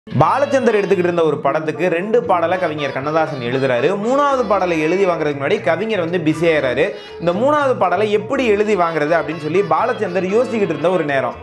பாலச்சந்தர் எடுத்துக்கிட்டு இருந்த ஒரு படத்துக்கு ரெண்டு பாடலை கவிஞர் கண்ணதாசன் எழுதுறாரு மூணாவது பாடலை எழுதி வாங்குறதுக்கு முன்னாடி கவிஞர் வந்து பிஸி ஆயிடுறாரு இந்த மூணாவது பாடலை எப்படி எழுதி வாங்குறது அப்படின்னு சொல்லி பாலச்சந்தர் யோசிச்சுக்கிட்டு இருந்த ஒரு நேரம்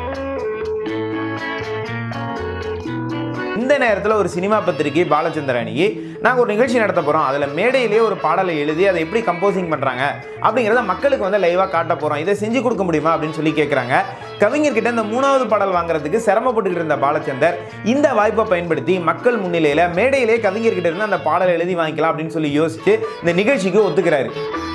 இந்த நேரத்தில் ஒரு சினிமா பத்திரிகை பாலச்சந்தர் அணிக்கு நாங்கள் ஒரு நிகழ்ச்சி நடத்த போகிறோம் அதில் மேடையிலேயே ஒரு பாடலை எழுதி அதை எப்படி கம்போசிங் பண்ணுறாங்க அப்படிங்கிறத மக்களுக்கு வந்து லைவாக காட்ட போகிறோம் இதை செஞ்சு கொடுக்க முடியுமா அப்படின்னு சொல்லி கேட்குறாங்க கவிஞர்கிட்ட இந்த மூணாவது பாடல் வாங்குறதுக்கு சிரமப்பட்டுக்கிட்டு இருந்த பாலச்சந்தர் இந்த வாய்ப்பை பயன்படுத்தி மக்கள் முன்னிலையில் மேடையிலேயே கவிஞர்கிட்ட இருந்து அந்த பாடலை எழுதி வாங்கிக்கலாம் அப்படின்னு சொல்லி யோசிச்சு இந்த நிகழ்ச்சிக்கு ஒத்துக்கிறாரு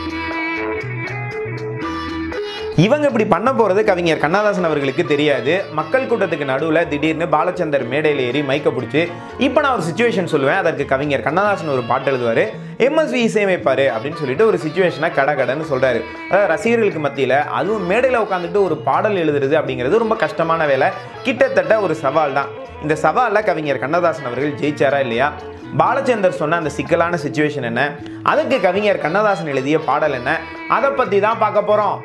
இவங்க இப்படி பண்ண போறது கவிஞர் கண்ணதாசன் அவர்களுக்கு தெரியாது மக்கள் கூட்டத்துக்கு நடுவில் திடீர்னு பாலச்சந்தர் மேடையில் ஏறி மைக்க பிடிச்சி இப்போ நான் ஒரு சுச்சுவேஷன் சொல்லுவேன் அதற்கு கவிஞர் கண்ணதாசன் ஒரு பாட்டு எழுதுவார் எம்எஸ்வி இசையமைப்பார் அப்படின்னு சொல்லிட்டு ஒரு சுச்சுவேஷனை கட கடன்னு சொல்றாரு அதாவது ரசிகர்களுக்கு மத்தியில் அதுவும் மேடையில் உட்காந்துட்டு ஒரு பாடல் எழுதுறது அப்படிங்கிறது ரொம்ப கஷ்டமான வேலை கிட்டத்தட்ட ஒரு சவால் தான் இந்த சவாலில் கவிஞர் கண்ணதாசன் அவர்கள் ஜெயிச்சாரா இல்லையா பாலச்சந்தர் சொன்ன அந்த சிக்கலான சுச்சுவேஷன் என்ன அதுக்கு கவிஞர் கண்ணதாசன் எழுதிய பாடல் என்ன அதை பற்றி தான் பார்க்க போகிறோம்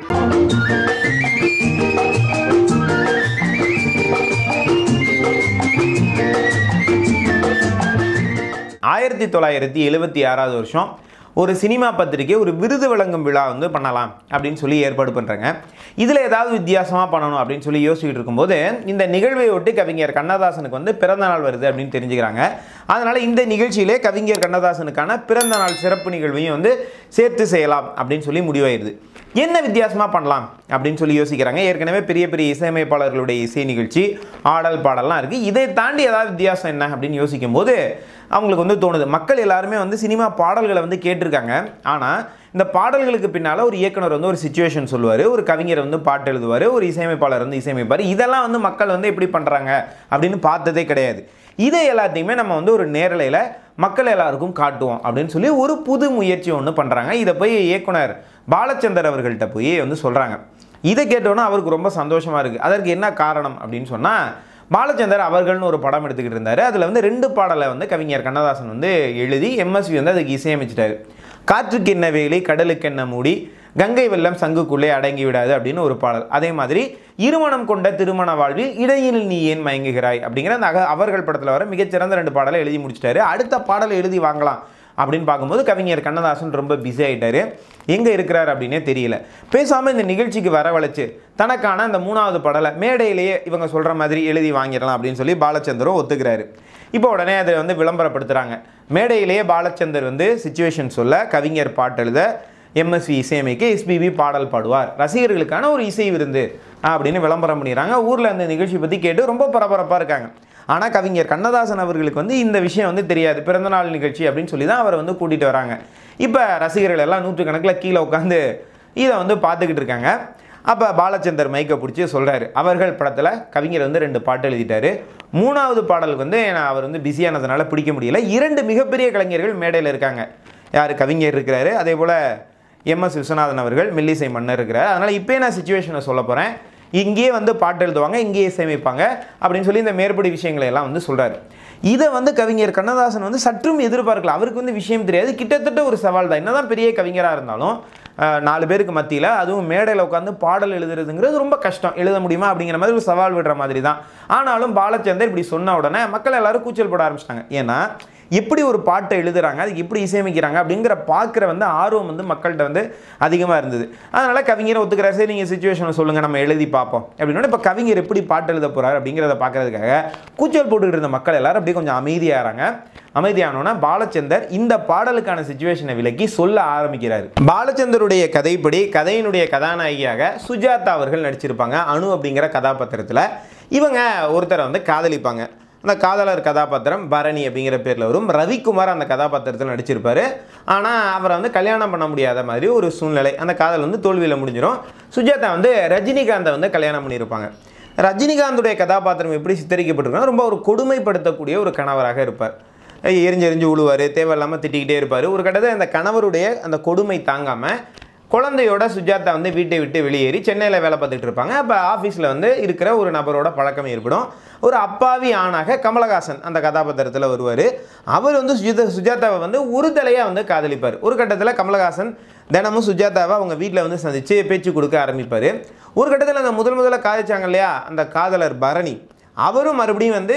ஆயிரத்தி தொள்ளாயிரத்தி எழுபத்தி ஆறாவது வருஷம் ஒரு சினிமா பத்திரிக்கை ஒரு விருது வழங்கும் விழா வந்து பண்ணலாம் அப்படின்னு சொல்லி ஏற்பாடு பண்ணுறாங்க இதில் ஏதாவது வித்தியாசமாக பண்ணணும் அப்படின்னு சொல்லி யோசிச்சுட்டு இருக்கும்போது இந்த நிகழ்வை ஒட்டி கவிஞர் கண்ணதாசனுக்கு வந்து பிறந்த நாள் வருது அப்படின்னு தெரிஞ்சுக்கிறாங்க அதனால் இந்த நிகழ்ச்சியிலே கவிஞர் கண்ணதாசனுக்கான பிறந்த நாள் சிறப்பு நிகழ்வையும் வந்து சேர்த்து செய்யலாம் அப்படின்னு சொல்லி முடிவாயிருது என்ன வித்தியாசமாக பண்ணலாம் அப்படின்னு சொல்லி யோசிக்கிறாங்க ஏற்கனவே பெரிய பெரிய இசையமைப்பாளர்களுடைய இசை நிகழ்ச்சி ஆடல் பாடல்லாம் இருக்குது இதை தாண்டி ஏதாவது வித்தியாசம் என்ன அப்படின்னு யோசிக்கும் போது அவங்களுக்கு வந்து தோணுது மக்கள் எல்லாருமே வந்து சினிமா பாடல்களை வந்து கேட்டிருக்காங்க ஆனால் இந்த பாடல்களுக்கு பின்னால் ஒரு இயக்குனர் வந்து ஒரு சுச்சுவேஷன் சொல்லுவார் ஒரு கவிஞர் வந்து பாட்டு எழுதுவார் ஒரு இசையமைப்பாளர் வந்து இசையமைப்பார் இதெல்லாம் வந்து மக்கள் வந்து எப்படி பண்ணுறாங்க அப்படின்னு பார்த்ததே கிடையாது இதை எல்லாத்தையுமே நம்ம வந்து ஒரு நேரலையில் மக்கள் எல்லாருக்கும் காட்டுவோம் அப்படின்னு சொல்லி ஒரு புது முயற்சி ஒன்று பண்ணுறாங்க இதை போய் இயக்குனர் பாலச்சந்தர் அவர்கள்ட்ட போய் வந்து சொல்கிறாங்க இதை கேட்டோன்னா அவருக்கு ரொம்ப சந்தோஷமாக இருக்குது அதற்கு என்ன காரணம் அப்படின்னு சொன்னால் பாலச்சந்தர் அவர்கள்னு ஒரு படம் எடுத்துக்கிட்டு இருந்தார் அதில் வந்து ரெண்டு பாடலை வந்து கவிஞர் கண்ணதாசன் வந்து எழுதி எம்எஸ்வி வந்து அதுக்கு இசையமைச்சிட்டாரு காற்றுக்கு என்ன வேலி கடலுக்கு என்ன மூடி கங்கை வெள்ளம் சங்குக்குள்ளே அடங்கி விடாது அப்படின்னு ஒரு பாடல் அதே மாதிரி இருமணம் கொண்ட திருமண வாழ்வில் இடையில் நீ ஏன் மயங்குகிறாய் அப்படிங்கிற அந்த அக அவர்கள் படத்தில் வர மிகச்சிறந்த ரெண்டு பாடலை எழுதி முடிச்சிட்டாரு அடுத்த பாடலை எழுதி வாங்கலாம் அப்படின்னு பார்க்கும்போது கவிஞர் கண்ணதாசன் ரொம்ப பிஸி ஆகிட்டாரு எங்கே இருக்கிறார் அப்படின்னே தெரியல பேசாமல் இந்த நிகழ்ச்சிக்கு வரவழைச்சு தனக்கான அந்த மூணாவது பாடலை மேடையிலேயே இவங்க சொல்கிற மாதிரி எழுதி வாங்கிடலாம் அப்படின்னு சொல்லி பாலச்சந்தரும் ஒத்துக்கிறாரு இப்போ உடனே அதை வந்து விளம்பரப்படுத்துகிறாங்க மேடையிலேயே பாலச்சந்தர் வந்து சுச்சுவேஷன் சொல்ல கவிஞர் பாட்டு எழுத எம்எஸ்வி இசையமைக்க எஸ்பிபி பாடல் பாடுவார் ரசிகர்களுக்கான ஒரு இசை விருந்து அப்படின்னு விளம்பரம் பண்ணிடுறாங்க ஊரில் அந்த நிகழ்ச்சி பற்றி கேட்டு ரொம்ப பரபரப்பாக இருக்காங்க ஆனால் கவிஞர் கண்ணதாசன் அவர்களுக்கு வந்து இந்த விஷயம் வந்து தெரியாது பிறந்தநாள் நிகழ்ச்சி அப்படின்னு சொல்லி தான் அவரை வந்து கூட்டிகிட்டு வராங்க இப்போ ரசிகர்கள் எல்லாம் நூற்றுக்கணக்கில் கீழே உட்காந்து இதை வந்து பார்த்துக்கிட்டு இருக்காங்க அப்போ பாலச்சந்தர் மைக்கை பிடிச்சி சொல்கிறாரு அவர்கள் படத்தில் கவிஞர் வந்து ரெண்டு பாட்டு எழுதிட்டாரு மூணாவது பாடலுக்கு வந்து நான் அவர் வந்து பிஸியானதுனால பிடிக்க முடியல இரண்டு மிகப்பெரிய கலைஞர்கள் மேடையில் இருக்காங்க யார் கவிஞர் இருக்கிறாரு அதே போல் எம்எஸ் விஸ்வநாதன் அவர்கள் மெல்லிசை மன்னர் இருக்கிறார் அதனால் இப்போயே நான் சுச்சுவேஷனை சொல்ல போகிறேன் இங்கேயே வந்து பாட்டு எழுதுவாங்க இங்கேயே இசையமைப்பாங்க அப்படின்னு சொல்லி இந்த மேற்படி விஷயங்களை எல்லாம் வந்து சொல்கிறாரு இதை வந்து கவிஞர் கண்ணதாசன் வந்து சற்றும் எதிர்பார்க்கல அவருக்கு வந்து விஷயம் தெரியாது கிட்டத்தட்ட ஒரு சவால் தான் என்னதான் பெரிய கவிஞராக இருந்தாலும் அஹ், நாலு பேருக்கு மத்தியில் அதுவும் மேடையில் உட்காந்து பாடல் எழுதுறதுங்கிறது ரொம்ப கஷ்டம் எழுத முடியுமா அப்படிங்கிற மாதிரி ஒரு சவால் விடுற மாதிரி தான் ஆனாலும் பாலச்சந்தர் இப்படி சொன்ன உடனே மக்கள் எல்லாரும் கூச்சல் போட ஆரம்பிச்சிட்டாங்க ஏன்னா எப்படி ஒரு பாட்டை எழுதுறாங்க அதுக்கு எப்படி இசையமைக்கிறாங்க அப்படிங்கிற பார்க்குற வந்து ஆர்வம் வந்து மக்கள்கிட்ட வந்து அதிகமாக இருந்தது அதனால் கவிஞரை ஒத்துக்கிறார் சரி நீங்கள் சுச்சுவேஷனை சொல்லுங்கள் நம்ம எழுதி பார்ப்போம் அப்படின்னா இப்போ கவிஞர் எப்படி பாட்டு எழுத போகிறார் அப்படிங்கிறத பார்க்கறதுக்காக கூச்சல் போட்டுக்கிட்டு இருந்த மக்கள் எல்லாரும் அப்படியே கொஞ்சம் அமைதியாகிறாங்க அமைதியானோன்னா பாலச்சந்தர் இந்த பாடலுக்கான சுச்சுவேஷனை விலக்கி சொல்ல ஆரம்பிக்கிறார் பாலச்சந்தருடைய கதைப்படி கதையினுடைய கதாநாயகியாக சுஜாதா அவர்கள் நடிச்சிருப்பாங்க அனு அப்படிங்கிற கதாபாத்திரத்தில் இவங்க ஒருத்தரை வந்து காதலிப்பாங்க அந்த காதலர் கதாபாத்திரம் பரணி அப்படிங்கிற பேரில் வரும் ரவிக்குமார் அந்த கதாபாத்திரத்தில் நடிச்சிருப்பாரு ஆனால் அவரை வந்து கல்யாணம் பண்ண முடியாத மாதிரி ஒரு சூழ்நிலை அந்த காதல் வந்து தோல்வியில் முடிஞ்சிடும் சுஜாதா வந்து ரஜினிகாந்தை வந்து கல்யாணம் பண்ணியிருப்பாங்க ரஜினிகாந்துடைய கதாபாத்திரம் எப்படி சித்தரிக்கப்பட்டிருக்குன்னா ரொம்ப ஒரு கொடுமைப்படுத்தக்கூடிய ஒரு கணவராக இருப்பார் எரிஞ்சு எரிஞ்சு உழுவார் தேவையில்லாமல் திட்டிக்கிட்டே இருப்பார் ஒரு கட்டத்தில் அந்த கணவருடைய அந்த கொடுமை தாங்காமல் குழந்தையோட சுஜாதா வந்து வீட்டை விட்டு வெளியேறி சென்னையில் வேலை பார்த்துட்டு இருப்பாங்க அப்போ ஆஃபீஸில் வந்து இருக்கிற ஒரு நபரோட பழக்கம் ஏற்படும் ஒரு அப்பாவி ஆணாக கமலஹாசன் அந்த கதாபாத்திரத்தில் வருவார் அவர் வந்து சுஜிதா சுஜாதாவை வந்து ஒரு தலையாக வந்து காதலிப்பார் ஒரு கட்டத்தில் கமலஹாசன் தினமும் சுஜாதாவை அவங்க வீட்டில் வந்து சந்தித்து பேச்சு கொடுக்க ஆரம்பிப்பார் ஒரு கட்டத்தில் அந்த முதல் முதல்ல காதலிச்சாங்க இல்லையா அந்த காதலர் பரணி அவரும் மறுபடியும் வந்து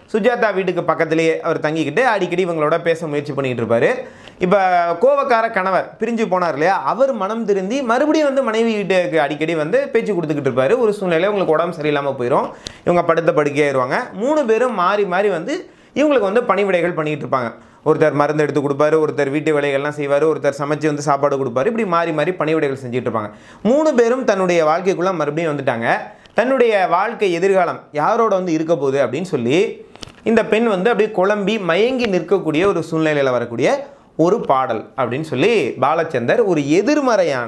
சுஜாதா வீட்டுக்கு பக்கத்திலேயே அவர் தங்கிக்கிட்டு அடிக்கடி இவங்களோட பேச முயற்சி பண்ணிக்கிட்டு இருப்பாரு இப்போ கோவக்கார கணவர் பிரிஞ்சு போனார் இல்லையா அவர் மனம் திருந்தி மறுபடியும் வந்து மனைவி வீட்டுக்கு அடிக்கடி வந்து பேச்சு கொடுத்துக்கிட்டு இருப்பாரு ஒரு சூழ்நிலை உங்களுக்கு உடம்பு சரியில்லாமல் போயிடும் இவங்க படுத்த படுக்கையாயிருவாங்க மூணு பேரும் மாறி மாறி வந்து இவங்களுக்கு வந்து பணிவிடைகள் பண்ணிக்கிட்டு இருப்பாங்க ஒருத்தர் மருந்து எடுத்து கொடுப்பாரு ஒருத்தர் வீட்டு வேலைகள்லாம் செய்வார் ஒருத்தர் சமைச்சு வந்து சாப்பாடு கொடுப்பாரு இப்படி மாறி மாறி பணிவிடைகள் செஞ்சுட்டு இருப்பாங்க மூணு பேரும் தன்னுடைய வாழ்க்கைக்குள்ளே மறுபடியும் வந்துட்டாங்க தன்னுடைய வாழ்க்கை எதிர்காலம் யாரோட வந்து இருக்க போகுது அப்படின்னு சொல்லி இந்த பெண் வந்து அப்படியே குழம்பி மயங்கி நிற்கக்கூடிய ஒரு சூழ்நிலையில் வரக்கூடிய ஒரு பாடல் அப்படின்னு சொல்லி பாலச்சந்தர் ஒரு எதிர்மறையான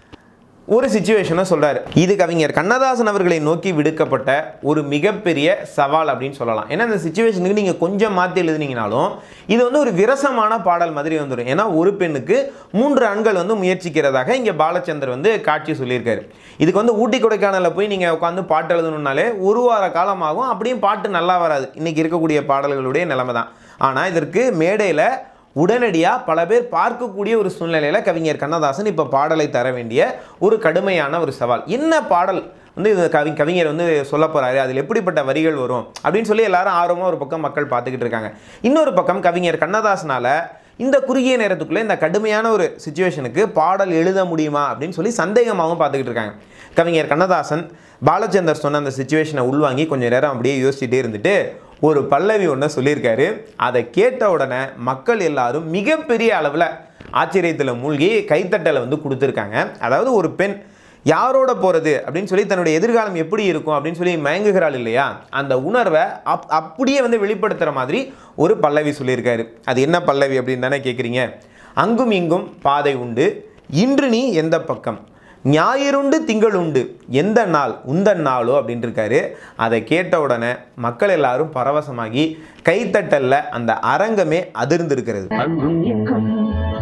ஒரு சுச்சுவேஷனை சொல்றாரு இது கவிஞர் கண்ணதாசன் அவர்களை நோக்கி விடுக்கப்பட்ட ஒரு மிகப்பெரிய சவால் அப்படின்னு சொல்லலாம் ஏன்னா இந்த சுச்சுவேஷனுக்கு நீங்கள் கொஞ்சம் மாற்றி எழுதுனீங்கனாலும் இது வந்து ஒரு விரசமான பாடல் மாதிரி வந்துடும் ஏன்னா ஒரு பெண்ணுக்கு மூன்று ஆண்கள் வந்து முயற்சிக்கிறதாக இங்கே பாலச்சந்தர் வந்து காட்சி சொல்லியிருக்காரு இதுக்கு வந்து ஊட்டி கொடைக்கானலில் போய் நீங்கள் உட்காந்து பாட்டு எழுதணும்னாலே ஒரு வார காலமாகும் அப்படியும் பாட்டு நல்லா வராது இன்னைக்கு இருக்கக்கூடிய பாடல்களுடைய நிலைமை தான் ஆனால் இதற்கு மேடையில் உடனடியாக பல பேர் பார்க்கக்கூடிய ஒரு சூழ்நிலையில் கவிஞர் கண்ணதாசன் இப்போ பாடலை தர வேண்டிய ஒரு கடுமையான ஒரு சவால் என்ன பாடல் வந்து இது கவி கவிஞர் வந்து சொல்ல போறாரு அதில் எப்படிப்பட்ட வரிகள் வரும் அப்படின்னு சொல்லி எல்லாரும் ஆர்வமாக ஒரு பக்கம் மக்கள் பார்த்துக்கிட்டு இருக்காங்க இன்னொரு பக்கம் கவிஞர் கண்ணதாசனால இந்த குறுகிய நேரத்துக்குள்ளே இந்த கடுமையான ஒரு சுச்சுவேஷனுக்கு பாடல் எழுத முடியுமா அப்படின்னு சொல்லி சந்தேகமாகவும் பார்த்துக்கிட்டு இருக்காங்க கவிஞர் கண்ணதாசன் பாலச்சந்தர் சொன்ன அந்த சுச்சுவேஷனை உள்வாங்கி கொஞ்சம் நேரம் அப்படியே யோசிச்சுட்டே இருந்துட்டு ஒரு பல்லவி ஒன்று சொல்லியிருக்காரு அதை கேட்ட உடனே மக்கள் எல்லாரும் மிகப்பெரிய அளவில் ஆச்சரியத்தில் மூழ்கி கைத்தட்டலை வந்து கொடுத்துருக்காங்க அதாவது ஒரு பெண் யாரோட போகிறது அப்படின்னு சொல்லி தன்னுடைய எதிர்காலம் எப்படி இருக்கும் அப்படின்னு சொல்லி மயங்குகிறாள் இல்லையா அந்த உணர்வை அப் அப்படியே வந்து வெளிப்படுத்துகிற மாதிரி ஒரு பல்லவி சொல்லியிருக்காரு அது என்ன பல்லவி அப்படின்னு தானே கேட்குறீங்க அங்கும் இங்கும் பாதை உண்டு இன்று நீ எந்த பக்கம் ஞாயிறுண்டு திங்களுண்டு எந்த நாள் உந்தன் நாளோ அப்படின்ட்டு இருக்காரு அதை கேட்ட உடனே மக்கள் எல்லாரும் பரவசமாகி கைத்தட்டல்ல அந்த அரங்கமே அதிர்ந்திருக்கிறது அங்கும் இங்கும்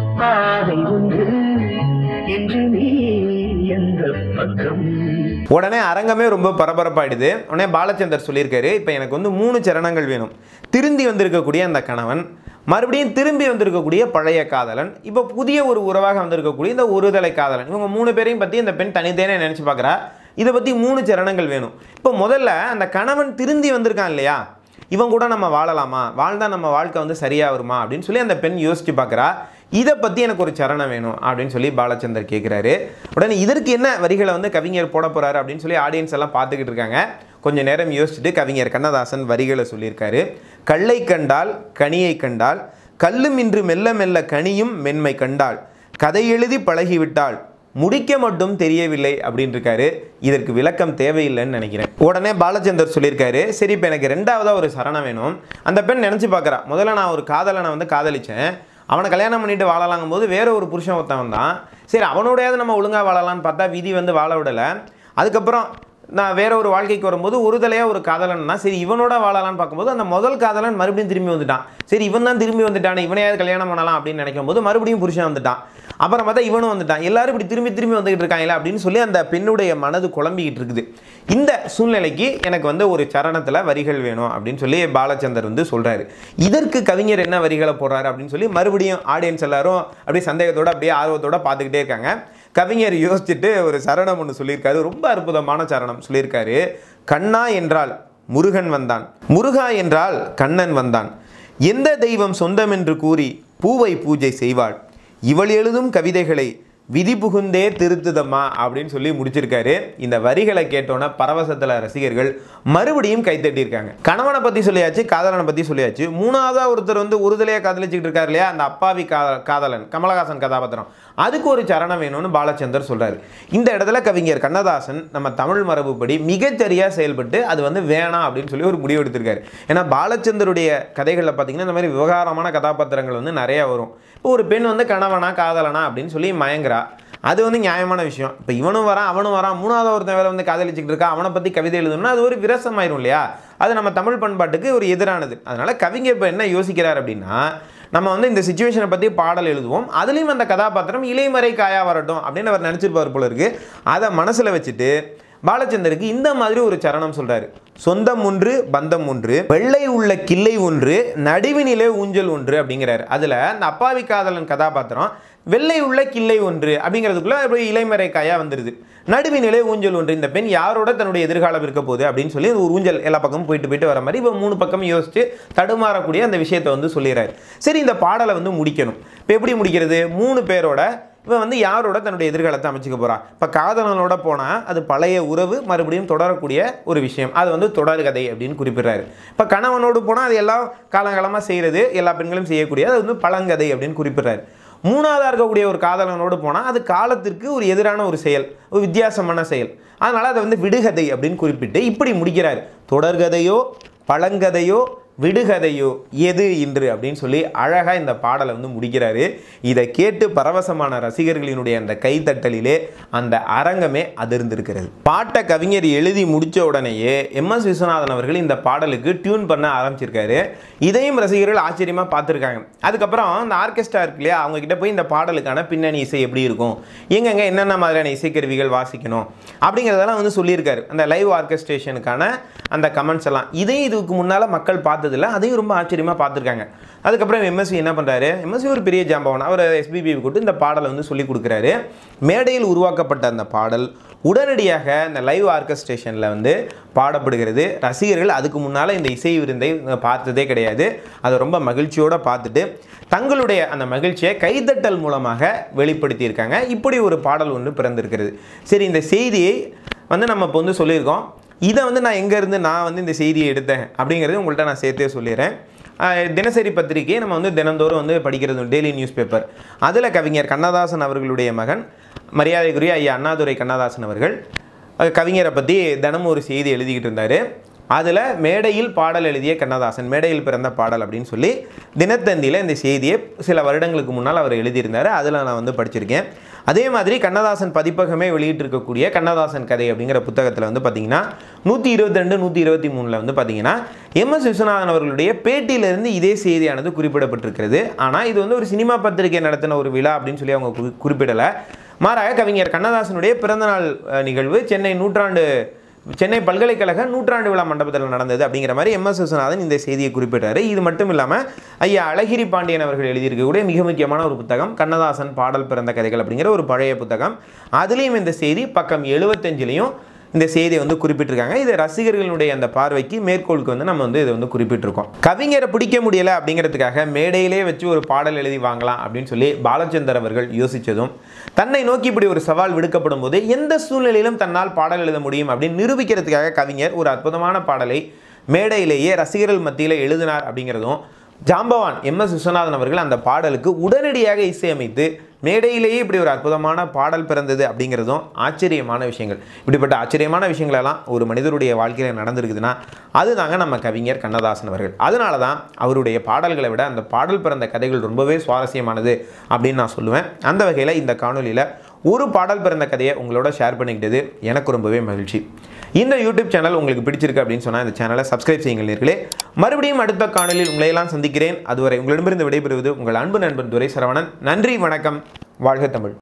பாதை உண்டு என்று நீ எந்த பக்கம் உடனே அரங்கமே ரொம்ப பரபரப்பாயிடுது உடனே பாலச்சந்தர் சொல்லியிருக்காரு இப்போ எனக்கு வந்து மூணு சரணங்கள் வேணும் திருந்தி வந்திருக்கக்கூடிய அந்த கணவன் மறுபடியும் திரும்பி வந்திருக்கக்கூடிய பழைய காதலன் இப்போ புதிய ஒரு உறவாக வந்திருக்கக்கூடிய இந்த ஒருதலை காதலன் இவங்க மூணு பேரையும் பற்றி இந்த பெண் தனித்தேனே நினச்சி பார்க்குறா இதை பற்றி மூணு சரணங்கள் வேணும் இப்போ முதல்ல அந்த கணவன் திருந்தி வந்திருக்கான் இல்லையா இவன் கூட நம்ம வாழலாமா வாழ்ந்தா நம்ம வாழ்க்கை வந்து சரியா வருமா அப்படின்னு சொல்லி அந்த பெண் யோசிச்சு பார்க்குறா இதை பற்றி எனக்கு ஒரு சரணம் வேணும் அப்படின்னு சொல்லி பாலச்சந்தர் கேட்குறாரு உடனே இதற்கு என்ன வரிகளை வந்து கவிஞர் போட போறாரு அப்படின்னு சொல்லி ஆடியன்ஸ் எல்லாம் பார்த்துக்கிட்டு இருக்காங்க கொஞ்ச நேரம் யோசிச்சுட்டு கவிஞர் கண்ணதாசன் வரிகளை சொல்லியிருக்காரு கல்லை கண்டால் கனியை கண்டால் கல்லும் இன்று மெல்ல மெல்ல கனியும் மென்மை கண்டாள் கதை எழுதி பழகிவிட்டாள் முடிக்க மட்டும் தெரியவில்லை அப்படின்னு இருக்காரு இதற்கு விளக்கம் தேவையில்லைன்னு நினைக்கிறேன் உடனே பாலச்சந்தர் சொல்லியிருக்காரு சரி இப்போ எனக்கு ரெண்டாவதா ஒரு சரணம் வேணும் அந்த பெண் நினச்சி பார்க்குறா முதல்ல நான் ஒரு காதலனை வந்து காதலிச்சேன் அவனை கல்யாணம் பண்ணிட்டு வாழலாங்கும் போது வேற ஒரு புருஷன் ஒருத்தன் தான் சரி அவனோடையாவது நம்ம ஒழுங்காக வாழலாம்னு பார்த்தா விதி வந்து வாழ விடலை அதுக்கப்புறம் நான் வேற ஒரு வாழ்க்கைக்கு வரும்போது ஒரு தலையாக ஒரு காதலன்னா சரி இவனோட வாழலாம்னு பார்க்கும்போது அந்த முதல் காதலன் மறுபடியும் திரும்பி வந்துட்டான் சரி இவன் தான் திரும்பி வந்துட்டானே இவனையாவது கல்யாணம் பண்ணலாம் அப்படின்னு நினைக்கும் போது மறுபடியும் புருஷன் வந்துட்டான் அப்புறம் பார்த்தா இவனும் வந்துட்டான் எல்லாரும் இப்படி திரும்பி திரும்பி வந்துகிட்டு இருக்காங்களா அப்படின்னு சொல்லி அந்த பெண்ணுடைய மனது குழம்பிக்கிட்டு இருக்குது இந்த சூழ்நிலைக்கு எனக்கு வந்து ஒரு சரணத்தில் வரிகள் வேணும் அப்படின்னு சொல்லி பாலச்சந்தர் வந்து சொல்றாரு இதற்கு கவிஞர் என்ன வரிகளை போடுறாரு அப்படின்னு சொல்லி மறுபடியும் ஆடியன்ஸ் எல்லாரும் அப்படியே சந்தேகத்தோட அப்படியே ஆர்வத்தோட பார்த்துக்கிட்டே இருக்காங்க கவிஞர் யோசிச்சுட்டு ஒரு சரணம் ஒன்று சொல்லியிருக்காரு ரொம்ப அற்புதமான சரணம் சொல்லியிருக்காரு கண்ணா என்றால் முருகன் வந்தான் முருகா என்றால் கண்ணன் வந்தான் எந்த தெய்வம் சொந்தம் என்று கூறி பூவை பூஜை செய்வாள் இவள் எழுதும் கவிதைகளை விதி புகுந்தே திருத்துதம்மா அப்படின்னு சொல்லி முடிச்சிருக்காரு இந்த வரிகளை கேட்டோன்னே பரவசத்தில் ரசிகர்கள் மறுபடியும் கைத்தட்டியிருக்காங்க கணவனை பற்றி சொல்லியாச்சு காதலனை பற்றி சொல்லியாச்சு மூணாவதா ஒருத்தர் வந்து உறுதலையாக காதலிச்சுக்கிட்டு இருக்காரு இல்லையா அந்த அப்பாவி கா காதலன் கமலஹாசன் கதாபாத்திரம் அதுக்கு ஒரு சரணம் வேணும்னு பாலச்சந்தர் சொல்றாரு இந்த இடத்துல கவிஞர் கண்ணதாசன் நம்ம தமிழ் மரபுப்படி மிகச்சரியாக செயல்பட்டு அது வந்து வேணாம் அப்படின்னு சொல்லி ஒரு முடிவு எடுத்திருக்காரு ஏன்னா பாலச்சந்தருடைய கதைகளில் பார்த்தீங்கன்னா இந்த மாதிரி விவகாரமான கதாபாத்திரங்கள் வந்து நிறைய வரும் இப்போ ஒரு பெண் வந்து கணவனா காதலனா அப்படின்னு சொல்லி மயங்குறா அது வந்து நியாயமான விஷயம் இப்போ இவனும் வரான் அவனும் வரான் மூணாவது ஒருத்தன் வேற வந்து காதலிச்சுக்கிட்டு இருக்கா அவனை பற்றி கவிதை எழுதணும்னா அது ஒரு விரசமாயிரும் இல்லையா அது நம்ம தமிழ் பண்பாட்டுக்கு ஒரு எதிரானது அதனால கவிஞர் இப்போ என்ன யோசிக்கிறார் அப்படின்னா நம்ம வந்து இந்த சுச்சுவேஷனை பற்றி பாடல் எழுதுவோம் அதுலேயும் அந்த கதாபாத்திரம் இலைமறை காயா வரட்டும் அப்படின்னு அவர் நினச்சிருப்பார் போல இருக்கு அதை மனசில் வச்சுட்டு பாலச்சந்தருக்கு இந்த மாதிரி ஒரு சரணம் சொல்றாரு சொந்தம் ஒன்று பந்தம் ஒன்று வெள்ளை உள்ள கிள்ளை ஒன்று நடுவினிலே ஊஞ்சல் ஒன்று அப்படிங்கிறாரு அதுல அந்த அப்பாவி காதலன் கதாபாத்திரம் வெள்ளை உள்ள கிள்ளை ஒன்று அப்படிங்கிறதுக்குள்ள அப்படியே இலைமறை காயா வந்துருது நடுவினிலே ஊஞ்சல் ஒன்று இந்த பெண் யாரோட தன்னுடைய எதிர்காலம் இருக்க போகுது அப்படின்னு சொல்லி ஒரு ஊஞ்சல் எல்லா பக்கமும் போயிட்டு போயிட்டு வர மாதிரி இப்போ மூணு பக்கம் யோசிச்சு தடுமாறக்கூடிய அந்த விஷயத்தை வந்து சொல்லிடுறாரு சரி இந்த பாடலை வந்து முடிக்கணும் இப்போ எப்படி முடிக்கிறது மூணு பேரோட இவன் வந்து யாரோட தன்னுடைய எதிர்காலத்தை அமைச்சுக்க போறான் இப்போ காதலனோட போனால் அது பழைய உறவு மறுபடியும் தொடரக்கூடிய ஒரு விஷயம் அது வந்து தொடர்கதை அப்படின்னு குறிப்பிடுறாரு இப்போ கணவனோடு போனால் அது எல்லாம் காலங்காலமாக செய்கிறது எல்லா பெண்களும் செய்யக்கூடிய அது வந்து பழங்கதை அப்படின்னு குறிப்பிடுறாரு மூணாவதாக இருக்கக்கூடிய ஒரு காதலனோடு போனால் அது காலத்திற்கு ஒரு எதிரான ஒரு செயல் ஒரு வித்தியாசமான செயல் அதனால் அதை வந்து விடுகதை அப்படின்னு குறிப்பிட்டு இப்படி முடிக்கிறார் தொடர்கதையோ பழங்கதையோ விடுகதையோ எது இன்று அப்படின்னு சொல்லி அழகாக இந்த பாடலை வந்து முடிக்கிறாரு இதை கேட்டு பரவசமான ரசிகர்களினுடைய அந்த கைத்தட்டலிலே அந்த அரங்கமே அதிர்ந்திருக்கிறது பாட்டை கவிஞர் எழுதி முடித்த உடனேயே எம் எஸ் விஸ்வநாதன் அவர்கள் இந்த பாடலுக்கு டியூன் பண்ண ஆரம்பிச்சிருக்காரு இதையும் ரசிகர்கள் ஆச்சரியமாக பார்த்துருக்காங்க அதுக்கப்புறம் அந்த ஆர்கெஸ்ட்ரா இருக்கு இல்லையா அவங்க கிட்ட போய் இந்த பாடலுக்கான பின்னணி இசை எப்படி இருக்கும் எங்கெங்க என்னென்ன மாதிரியான இசைக்கருவிகள் வாசிக்கணும் அப்படிங்கிறதெல்லாம் வந்து சொல்லியிருக்காரு அந்த லைவ் ஆர்கெஸ்ட்ரேஷனுக்கான அந்த கமெண்ட்ஸ் எல்லாம் இதையும் இதுக்கு முன்னால் மக்கள் பார்த்ததில்ல அதையும் ரொம்ப ஆச்சரியமாக பார்த்துருக்காங்க அதுக்கப்புறம் எம்எஸ்வி என்ன பண்ணுறாரு எம்எஸ்வி ஒரு பெரிய ஜாம்பவன் அவர் எஸ்பிபி கூட்டு இந்த பாடலை வந்து சொல்லி கொடுக்குறாரு மேடையில் உருவாக்கப்பட்ட அந்த பாடல் உடனடியாக இந்த லைவ் ஆர்கெஸ்ட்ரேஷனில் வந்து பாடப்படுகிறது ரசிகர்கள் அதுக்கு முன்னால் இந்த இசை விருந்தை பார்த்ததே கிடையாது அதை ரொம்ப மகிழ்ச்சியோடு பார்த்துட்டு தங்களுடைய அந்த மகிழ்ச்சியை கைதட்டல் மூலமாக வெளிப்படுத்தியிருக்காங்க இப்படி ஒரு பாடல் ஒன்று பிறந்திருக்கிறது சரி இந்த செய்தியை வந்து நம்ம இப்போ வந்து சொல்லியிருக்கோம் இதை வந்து நான் எங்கேருந்து நான் வந்து இந்த செய்தியை எடுத்தேன் அப்படிங்கிறது உங்கள்கிட்ட நான் சேர்த்தே சொல்லிடுறேன் ஆஹ் தினசரி பத்திரிகையை நம்ம வந்து தினந்தோறும் வந்து படிக்கிறது டெய்லி நியூஸ் பேப்பர் அதில் கவிஞர் கண்ணதாசன் அவர்களுடைய மகன் மரியாதைக்குரிய ஐயா அண்ணாதுரை கண்ணதாசன் அவர்கள் அஹ் கவிஞரை பற்றி தினமும் ஒரு செய்தி எழுதிக்கிட்டு இருந்தார் அதில் மேடையில் பாடல் எழுதிய கண்ணதாசன் மேடையில் பிறந்த பாடல் அப்படின்னு சொல்லி தினத்தந்தியில் இந்த செய்தியை சில வருடங்களுக்கு முன்னால் அவர் எழுதியிருந்தார் அதில் நான் வந்து படிச்சிருக்கேன் அதே மாதிரி கண்ணதாசன் பதிப்பகமே வெளியிட்டிருக்கக்கூடிய கண்ணதாசன் கதை அப்படிங்கிற புத்தகத்தில் வந்து பார்த்தீங்கன்னா நூற்றி இருபத்தி ரெண்டு நூற்றி இருபத்தி மூணில் வந்து பார்த்தீங்கன்னா எம் எஸ் விஸ்வநாதன் அவர்களுடைய பேட்டியிலிருந்து இதே செய்தியானது குறிப்பிடப்பட்டிருக்கிறது ஆனால் இது வந்து ஒரு சினிமா பத்திரிகை நடத்தின ஒரு விழா அப்படின்னு சொல்லி அவங்க குறி- குறிப்பிடலை மாறாக கவிஞர் கண்ணதாசனுடைய பிறந்தநாள் அஹ், நிகழ்வு சென்னை நூற்றாண்டு சென்னை பல்கலைக்கழக நூற்றாண்டு விழா மண்டபத்தில் நடந்தது அப்படிங்கிற மாதிரி எம் எஸ் விஸ்வநாதன் இந்த செய்தியை குறிப்பிட்டாரு இது மட்டும் இல்லாமல் ஐயா அழகிரி பாண்டியன் அவர்கள் எழுதியிருக்கக்கூடிய மிக முக்கியமான ஒரு புத்தகம் கண்ணதாசன் பாடல் பிறந்த கதைகள் அப்படிங்கிற ஒரு பழைய புத்தகம் அதுலேயும் இந்த செய்தி பக்கம் எழுபத்தஞ்சிலையும் இந்த செய்தியை வந்து குறிப்பிட்டிருக்காங்க இது ரசிகர்களுடைய அந்த பார்வைக்கு மேற்கோளுக்கு வந்து நம்ம வந்து இதை வந்து குறிப்பிட்டிருக்கோம் கவிஞரை பிடிக்க முடியல அப்படிங்கிறதுக்காக மேடையிலே வச்சு ஒரு பாடல் எழுதி வாங்கலாம் அப்படின்னு சொல்லி பாலச்சந்தர் அவர்கள் யோசித்ததும் தன்னை நோக்கி இப்படி ஒரு சவால் விடுக்கப்படும் போது எந்த சூழ்நிலையிலும் தன்னால் பாடல் எழுத முடியும் அப்படின்னு நிரூபிக்கிறதுக்காக கவிஞர் ஒரு அற்புதமான பாடலை மேடையிலேயே ரசிகர்கள் மத்தியில் எழுதினார் அப்படிங்கிறதும் ஜாம்பவான் எம் எஸ் விஸ்வநாதன் அவர்கள் அந்த பாடலுக்கு உடனடியாக இசையமைத்து மேடையிலேயே இப்படி ஒரு அற்புதமான பாடல் பிறந்தது அப்படிங்கிறதும் ஆச்சரியமான விஷயங்கள் இப்படிப்பட்ட ஆச்சரியமான விஷயங்களெல்லாம் ஒரு மனிதருடைய வாழ்க்கையில் நடந்திருக்குதுன்னா அதுதாங்க நம்ம கவிஞர் கண்ணதாசன் அவர்கள் அதனால தான் அவருடைய பாடல்களை விட அந்த பாடல் பிறந்த கதைகள் ரொம்பவே சுவாரஸ்யமானது அப்படின்னு நான் சொல்லுவேன் அந்த வகையில் இந்த காணொலியில் ஒரு பாடல் பிறந்த கதையை உங்களோட ஷேர் பண்ணிக்கிட்டது எனக்கு ரொம்பவே மகிழ்ச்சி இந்த யூடியூப் சேனல் உங்களுக்கு பிடிச்சிருக்கு அப்படின்னு சொன்னால் இந்த சேனலை சப்ஸ்கிரைப் செய்யுங்கள் நேர்களே மறுபடியும் அடுத்த காணொலியில் உங்களையெல்லாம் சந்திக்கிறேன் அதுவரை உங்களிடமிருந்து விடைபெறுவது உங்கள் அன்பு நண்பன் துரை சரவணன் நன்றி வணக்கம் வாழ்க தமிழ்